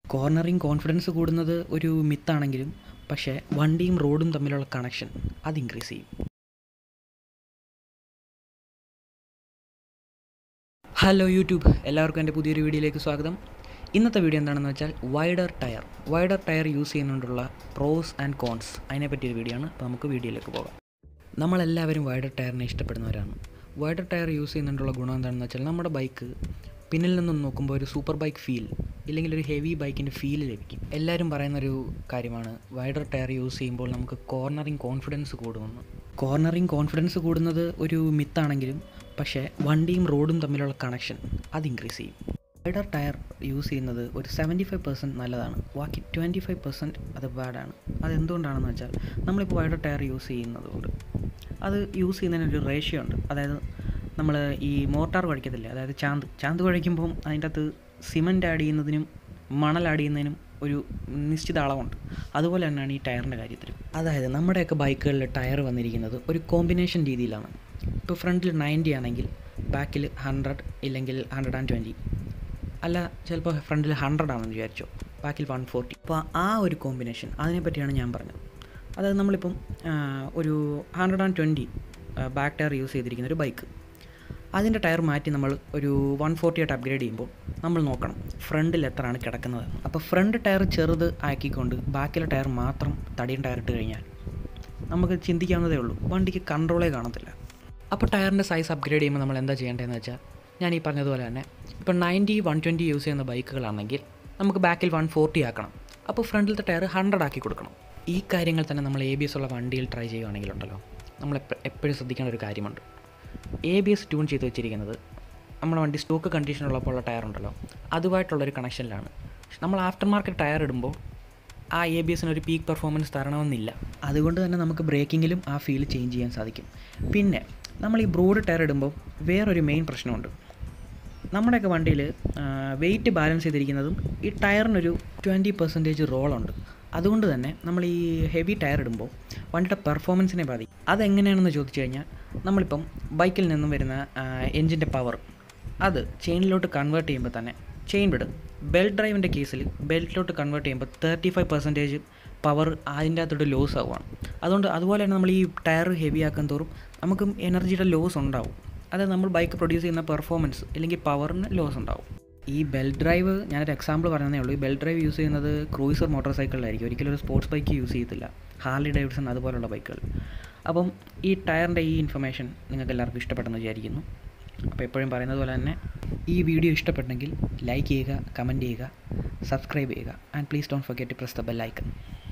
cornering confidence കൂടുന്നത് ഒരു മിത്താണെങ്കിലും പക്ഷേ വണ്ടിയും റോഡും തമ്മിലുള്ള കണക്ഷൻ അത് ഇൻക്രീസ് ചെയ്യും ഹലോ യൂട്യൂബ് എല്ലാവർക്കും എൻ്റെ പുതിയൊരു വീഡിയോയിലേക്ക് സ്വാഗതം ഇന്നത്തെ വീഡിയോ എന്താണെന്ന് വെച്ചാൽ wider tyre wider tyre use ചെയ്യുന്നതുകൊണ്ടുള്ള പ്രോസ് ആൻഡ് കോൺസ് അതിനെ പറ്റിയൊരു വീഡിയോ ആണ് അപ്പോൾ നമുക്ക് വീഡിയോയിലേക്ക് പോകാം നമ്മളെല്ലാവരും വൈഡർ ടയറിനെ ഇഷ്ടപ്പെടുന്നവരാണ് വൈഡർ ടയർ യൂസ് ചെയ്യുന്നതുകൊണ്ടുള്ള ഗുണം എന്താണെന്ന് വെച്ചാൽ നമ്മുടെ ബൈക്ക് പിന്നിൽ നിന്നും നോക്കുമ്പോൾ ഒരു സൂപ്പർ ബൈക്ക് ഫീൽ ഇല്ലെങ്കിൽ ഒരു ഹെവി ബൈക്കിൻ്റെ ഫീൽ ലഭിക്കും എല്ലാവരും പറയുന്നൊരു കാര്യമാണ് വൈഡർ ടയർ യൂസ് ചെയ്യുമ്പോൾ നമുക്ക് കോർണറിങ് കോൺഫിഡൻസ് കൂടുമെന്ന് കോർണറിങ് കോൺഫിഡൻസ് കൂടുന്നത് ഒരു മിത്താണെങ്കിലും പക്ഷേ വണ്ടിയും റോഡും തമ്മിലുള്ള കണക്ഷൻ അത് ഇൻക്രീസ് ചെയ്യും വൈഡർ ടയർ യൂസ് ചെയ്യുന്നത് ഒരു സെവൻറ്റി ഫൈവ് പെർസെൻറ്റ് നല്ലതാണ് ബാക്കി ട്വൻറ്റി ഫൈവ് പെർസെൻറ്റ് അത് ബാഡാണ് അതെന്തുകൊണ്ടാണെന്ന് വെച്ചാൽ നമ്മളിപ്പോൾ വൈഡർ ടയർ യൂസ് ചെയ്യുന്നത് കൊണ്ട് അത് യൂസ് ചെയ്യുന്നതിനൊരു റേഷ്യോ ഉണ്ട് അതായത് നമ്മൾ ഈ മോർട്ടാർ കുഴക്കത്തില്ലേ അതായത് ചാന്ത് ചാന്ത് കുഴയ്ക്കുമ്പം അതിൻ്റെ അകത്ത് സിമൻറ്റ് ആഡ് ചെയ്യുന്നതിനും മണൽ ആഡ് ചെയ്യുന്നതിനും ഒരു നിശ്ചിത അളവുണ്ട് അതുപോലെ തന്നെയാണ് ഈ ടയറിൻ്റെ കാര്യത്തിൽ അതായത് നമ്മുടെയൊക്കെ ബൈക്കുകളിൽ ടയർ വന്നിരിക്കുന്നത് ഒരു കോമ്പിനേഷൻ രീതിയിലാണ് ഇപ്പോൾ ഫ്രണ്ടിൽ നയൻറ്റി ആണെങ്കിൽ ബാക്കിൽ ഹൺഡ്രഡ് ഇല്ലെങ്കിൽ ഹൺഡ്രഡ് ആൻഡ് ട്വൻറ്റി അല്ല ചിലപ്പോൾ ഫ്രണ്ടിൽ ഹൺഡ്രഡ് ആണെന്ന് വിചാരിച്ചോ ബാക്കിൽ വൺ ഫോർട്ടി അപ്പോൾ ആ ഒരു കോമ്പിനേഷൻ അതിനെപ്പറ്റിയാണ് ഞാൻ പറഞ്ഞത് അതായത് നമ്മളിപ്പം ഒരു hundred and twenty back tyre use ചെയ്തിരിക്കുന്ന ഒരു ബൈക്ക് അതിൻ്റെ ടയർ മാറ്റി നമ്മൾ ഒരു വൺ ഫോർട്ടി ആയിട്ട് അപ്ഗ്രേഡ് ചെയ്യുമ്പോൾ നമ്മൾ നോക്കണം ഫ്രണ്ടിൽ എത്രയാണ് കിടക്കുന്നത് അപ്പോൾ ഫ്രണ്ട് ടയർ ചെറുത് ആക്കിക്കൊണ്ട് ബാക്കിലെ ടയർ മാത്രം തടിയും ടയർ ഇട്ട് കഴിഞ്ഞാൽ നമുക്ക് ചിന്തിക്കാവുന്നതേ ഉള്ളൂ വണ്ടിക്ക് കൺട്രോളേ കാണത്തില്ല അപ്പോൾ ടയറിൻ്റെ സൈസ് അപ്ഗ്രേഡ് ചെയ്യുമ്പോൾ നമ്മൾ എന്താ ചെയ്യേണ്ടതെന്ന് വെച്ചാൽ ഞാൻ ഈ പറഞ്ഞതുപോലെ തന്നെ ഇപ്പോൾ നയൻറ്റി വൺ ട്വൻറ്റി യൂസ് ചെയ്യുന്ന ബൈക്കുകളാണെങ്കിൽ നമുക്ക് ബാക്കിൽ വൺ ഫോർട്ടി ആക്കണം അപ്പോൾ ഫ്രണ്ടിലത്തെ ടയർ ഹൺഡ്രഡ് ആക്കി കൊടുക്കണം ഈ കാര്യങ്ങൾ തന്നെ നമ്മൾ എ ബി എസ് ഉള്ള വണ്ടിയിൽ ട്രൈ ചെയ്യുകയാണെങ്കിലുണ്ടല്ലോ നമ്മൾ എപ്പോഴും ശ്രദ്ധിക്കേണ്ട ഒരു കാര്യമുണ്ട് എ ബി എസ് ട്യൂൺ ചെയ്ത് വെച്ചിരിക്കുന്നത് നമ്മുടെ വണ്ടി സ്റ്റോക്ക് കണ്ടീഷനുള്ളപ്പോൾ ഉള്ള ടയർ ഉണ്ടല്ലോ അതുമായിട്ടുള്ളൊരു കണക്ഷനിലാണ് നമ്മൾ ആഫ്റ്റർ മാർക്കറ്റ് ടയർ ഇടുമ്പോൾ ആ എ ബി എസിന് ഒരു പീക്ക് പെർഫോമൻസ് തരണമെന്നില്ല അതുകൊണ്ട് തന്നെ നമുക്ക് ബ്രേക്കിങ്ങിലും ആ ഫീൽ ചേഞ്ച് ചെയ്യാൻ സാധിക്കും പിന്നെ നമ്മൾ ഈ ബ്രോഡ് ടയർ ഇടുമ്പോൾ വേറൊരു മെയിൻ പ്രശ്നമുണ്ട് നമ്മുടെയൊക്കെ വണ്ടിയിൽ വെയിറ്റ് ബാലൻസ് ചെയ്തിരിക്കുന്നതും ഈ ടയറിനൊരു ട്വൻറ്റി പെർസെൻറ്റേജ് റോളുണ്ട് അതുകൊണ്ട് തന്നെ നമ്മൾ ഈ ഹെവി ടയർ ഇടുമ്പോൾ വണ്ടിയുടെ പെർഫോമൻസിനെ ബാധിക്കും അതെങ്ങനെയാണെന്ന് ചോദിച്ചു കഴിഞ്ഞാൽ നമ്മളിപ്പം ബൈക്കിൽ നിന്നും വരുന്ന എൻജിൻ്റെ പവർ അത് ചെയിനിലോട്ട് കൺവേർട്ട് ചെയ്യുമ്പോൾ തന്നെ ചെയിൻ വിടും ബെൽറ്റ് ഡ്രൈവിൻ്റെ കേസിൽ ബെൽറ്റിലോട്ട് കൺവേർട്ട് ചെയ്യുമ്പോൾ തേർട്ടി ഫൈവ് പെർസെൻറ്റേജ് പവർ അതിൻ്റെ അകത്തോട്ട് ലോസ് ആവുകയാണ് അതുകൊണ്ട് അതുപോലെ തന്നെ നമ്മൾ ഈ ടയർ ഹെവി ആക്കും തോറും നമുക്കും എനർജിയുടെ ലോസ് ഉണ്ടാവും അത് നമ്മൾ ബൈക്ക് പ്രൊഡ്യൂസ് ചെയ്യുന്ന പെർഫോമൻസ് അല്ലെങ്കിൽ പവറിന് ലോസ് ഉണ്ടാവും ഈ ബെൽറ്റ് ഡ്രൈവ് ഞാനൊരു എക്സാമ്പിൾ പറഞ്ഞതേ ഉള്ളൂ ഈ ബെൽറ്റ് ഡ്രൈവ് യൂസ് ചെയ്യുന്നത് ക്രൂയിസർ മോട്ടോർ സൈക്കിളിലായിരിക്കും ഒരിക്കലും ഒരു സ്പോർട്സ് ബൈക്ക് യൂസ് ചെയ്യത്തില്ല ഹാർലി ഡേവിഡ്സൺ അതുപോലുള്ള ബൈക്കുകൾ അപ്പം ഈ ടയറിൻ്റെ ഈ ഇൻഫർമേഷൻ നിങ്ങൾക്ക് എല്ലാവർക്കും ഇഷ്ടപ്പെട്ടെന്ന് വിചാരിക്കുന്നു അപ്പോൾ എപ്പോഴും പറയുന്നത് പോലെ തന്നെ ഈ വീഡിയോ ഇഷ്ടപ്പെട്ടെങ്കിൽ ലൈക്ക് ചെയ്യുക കമൻറ്റ് ചെയ്യുക സബ്സ്ക്രൈബ് ചെയ്യുക and please don't forget to press the bell icon